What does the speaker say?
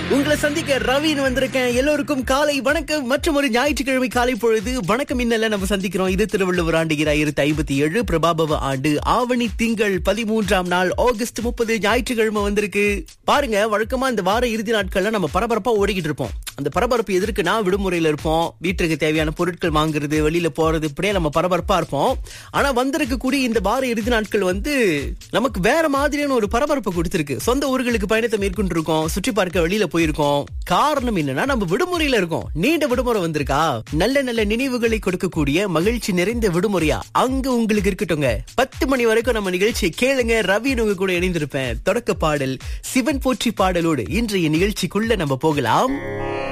உங்களை சந்திக்க ரவின்னு வந்திருக்கேன் எல்லோருக்கும் காலை வணக்கம் மற்றும் ஒரு ஞாயிற்றுக்கிழமை காலை பொழுது வணக்கம் இன்னல்ல நம்ம சந்திக்கிறோம் இது திருவள்ளுவர் ஆண்டு இராயிரத்தி ஐம்பத்தி ஏழு பிரபாபவ ஆண்டு ஆவணி திங்கள் பதிமூன்றாம் நாள் ஆகஸ்ட் முப்பது ஞாயிற்றுக்கிழமை வந்திருக்கு பாருங்க வழக்கமா இந்த வார இறுதி நாட்கள்ல நம்ம பரபரப்பா ஓடிக்கிட்டு இருப்போம் அந்த பரபரப்பு எதற்குனா விடுமுறையில இருப்போம் வீட்டுக்கு தேவையான பொருட்கள் வாங்குறது வெளியில போறது இப்படியே நம்ம பரபரப்பா இருப்போம் ஆனா வந்திருக்கக்கூடிய இந்த வார இறுதி நாட்கள் வந்து நமக்கு வேற மாதிரியான ஒரு பரபரப்பு கொடுத்திருக்கு சொந்த ஊர்களுக்கு பயணத்தை மேற்கொண்டு இருக்கோம் சுற்றி பார்க்க வெளியில போயிருக்கோம் காரணம் என்னன்னா நம்ம விடுமுறையில இருக்கோம் நீண்ட விடுமுறை வந்திருக்கா நல்ல நல்ல நினைவுகளை கொடுக்கக்கூடிய மகிழ்ச்சி நிறைந்த விடுமுறையா அங்க உங்களுக்கு இருக்கட்டுங்க பத்து மணி வரைக்கும் நம்ம நிகழ்ச்சியை கேளுங்க ரவி உங்க கூட இணைந்திருப்பேன் தொடக்க பாடல் சிவன் போற்றி பாடலோடு இன்றைய நிகழ்ச்சிக்குள்ள நம்ம போகலாம்